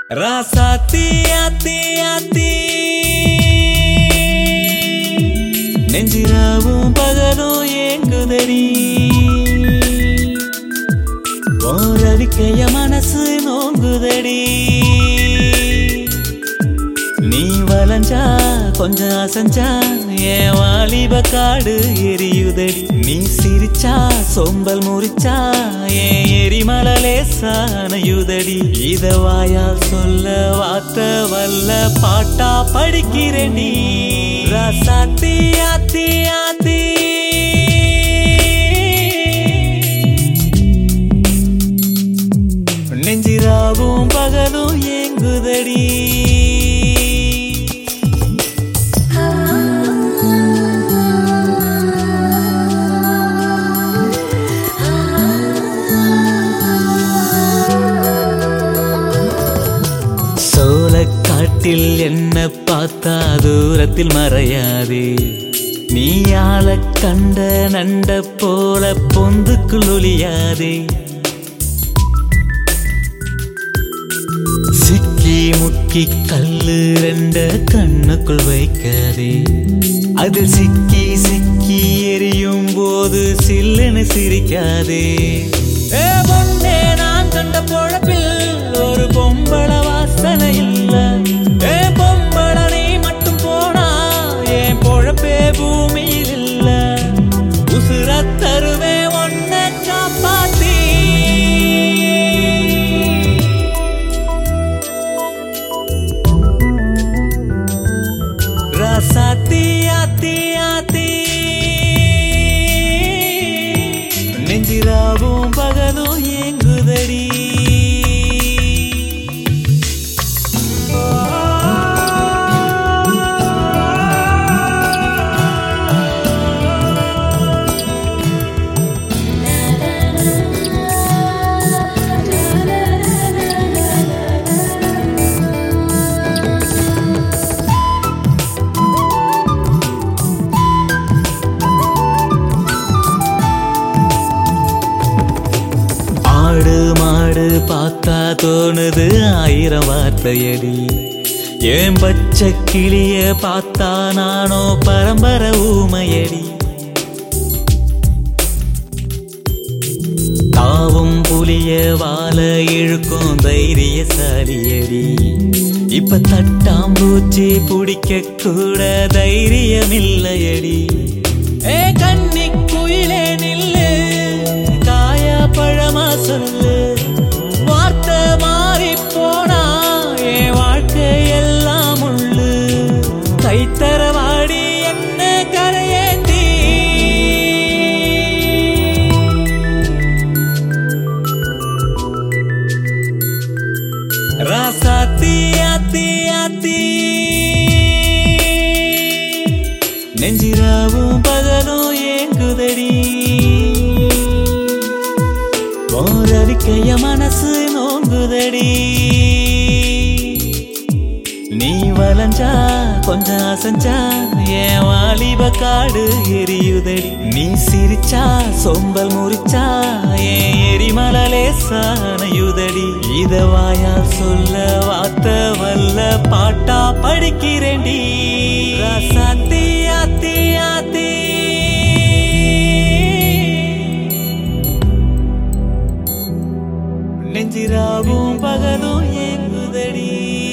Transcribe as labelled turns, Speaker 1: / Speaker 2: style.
Speaker 1: ராசாத்தி ஆத்தி ஆத்தி நெஞ்சிராவும் பகலும் ஏங்குதடி ஓரவிக்கைய மனசு நோங்குதடி நீ வளைஞ்சா கொஞ்சம் அசஞ்சா என் வாலிப காடு எரியுதடி நீ சிரிச்சா சொம்பல் முறிச்சா என் எரிமலலே சானையுதடி இத வாயால் சொல்ல வார்த்தை வல்ல பாட்டா படிக்கிறேன் நீ ரசாத்தி ஆத்தி ஆத்தி நெஞ்சிராவும் பகலும் ஏங்குதடி சோளக்காட்டில் என்ன பார்த்தா தூரத்தில் மறையாதே நீ ஆள கண்ட நண்ட போல பொந்துக்குள் ஒளியாதே சிக்கி முக்கி கல்லு ரெண்ட கண்ணுக்குள் வைக்காதே அது சிக்கி சிக்கி எரியும் போது சில்லுன்னு சிரிக்காதே ஏ பொண்ணே நான் கண்ட பொழப்பில் ஒரு பொம்பள வாசனை இல்ல ஏ பொம்பள நீ மட்டும் போனா என் பொழப்பே பூமியில் இல்ல உசுர தருவே ஒன்ன காப்பாத்தி ராசாத்தி ஆத்தி ஆத்தி நெஞ்சிராவும் பகலும் ஏங்குதடி ஆடு மாடு பார்த்தா தோணுது ஆயிரம் வார்த்தையடி ஏன் பச்சை கிளிய பார்த்தா நானோ பரம்பரை ஊமையடி தாவும் புலிய வாழ இழுக்கும் தைரியசாலியடி இப்ப தட்டாம்பூச்சி பிடிக்க கூட தைரியம் இல்லையடி ஏ கண்ணி குயிலே நில்லு காயா பழமா சொல்லு வார்த்தை மாறி போனா என் வாழ்க்கை எல்லாம் உள்ளு கைத்தரவாடி என்ன கரையேந்தி ராசாத்தி ஆத்தி ஆத்தி நெஞ்சிராவும் பகலும் ஏங்குதடி போரவிக்கைய மனசு நோங்குதடி நீ வளைஞ்சா கொஞ்சம் அசஞ்சா என் வாலிப காடு எரியுதடி நீ சிரிச்சா சொம்பல் முறிச்சா என் எரிமலலே சானையுதடி இத வாயால் சொல்ல வார்த்தை வல்ல பாட்டா படிக்கிறேன்டி ரசாத்தி ஆத்தி ஆத்தி நெஞ்சிராவும் பகலும் ஏங்குதடி